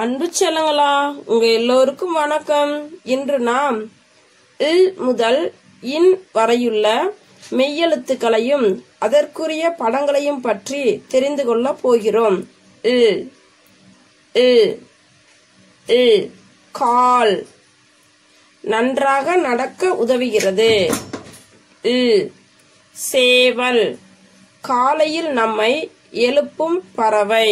அன்பு செல்லங்களா உங்க எல்லோருக்கும் வணக்கம் இன்று நாம் இல் முதல் இன் வரையுள்ள மெய்யெழுத்துக்களையும் அதற்குரிய படங்களையும் பற்றி தெரிந்து கொள்ளப் போகிறோம் இல் இல் இல் கால் நன்றாக நடக்க உதவுகிறது இல் சேவல் காலையில் நம்மை எழுப்பும் பறவை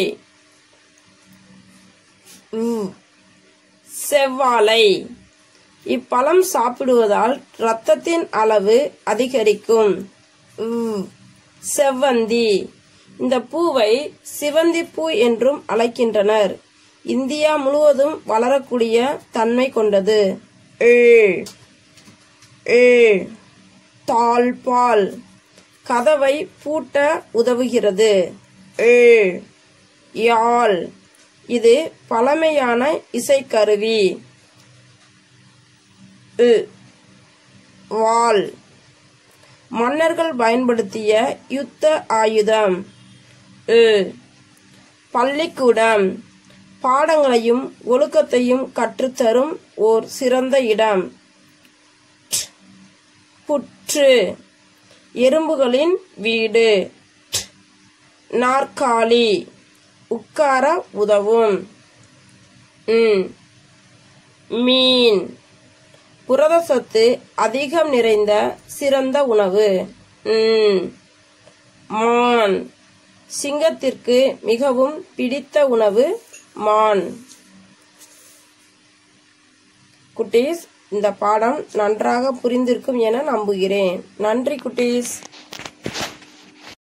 உ. செவ்வாழை இப்பழம் சாப்பிடுவதால் இரத்தத்தின் அளவு அதிகரிக்கும் உ. செவ்வந்தி இந்த பூவை சிவந்தி பூ என்றும் அழைக்கின்றனர் இந்தியா முழுவதும் வளரக்கூடிய தன்மை கொண்டது ஏ ஏ தாழ்பால் கதவை பூட்ட உதவுகிறது ஏ யாழ் இது பழமையான இசைக்கருவி உ. வாள் மன்னர்கள் பயன்படுத்திய யுத்த ஆயுதம் உ. பள்ளிக்கூடம் பாடங்களையும் ஒழுக்கத்தையும் கற்றுத்தரும் ஓர் சிறந்த இடம் புற்று எறும்புகளின் வீடு நாற்காலி உட்கார உதவும் ம். மீன் புரத சத்து அதிகம் நிறைந்த சிறந்த உணவு ம். மான் சிங்கத்திற்கு மிகவும் பிடித்த உணவு மான் குட்டீஸ் இந்த பாடம் நன்றாக புரிந்திருக்கும் என நம்புகிறேன் நன்றி குட்டீஸ்